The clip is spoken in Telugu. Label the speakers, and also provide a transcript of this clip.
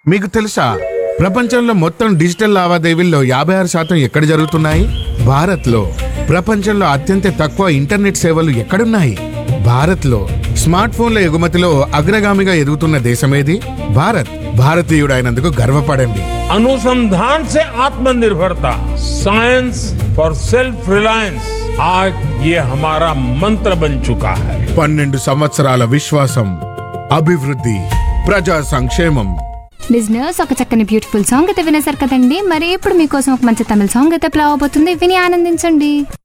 Speaker 1: మీకు తెలుసా ప్రపంచంలో మొత్తం డిజిటల్ లావాదేవీల్లో యాభై ఆరు శాతం ఎక్కడ జరుగుతున్నాయి భారత్లో ప్రపంచంలో అత్యంత తక్కువ ఇంటర్నెట్ సేవలు ఎక్కడున్నాయి భారత్లో స్మార్ట్ ఫోన్ల ఎగుమతిలో అగ్రగామిగా ఎదుగుతున్న దేశమేది భారత్ భారతీయుడైనందుకు గర్వపడండి
Speaker 2: अनुसंधान से आत्मनिर्भरता साइंस फॉर सेल्फ रिलायंस आज ये हमारा मंत्र बन चुका है
Speaker 1: పన్నెండు సంవత్సరాల విశ్వాసం అభివృద్ధి ప్రజా సంక్షేమం
Speaker 3: లిజనర్స్ ఒక చక్కని బ్యూటిఫుల్ సాంగ్ అయితే వినేశారు కదండి మరి ఇప్పుడు మీకోసం ఒక మంచి తమిళ సాంగ్ అయితే ప్లే అవబోతుంది విని ఆనందించండి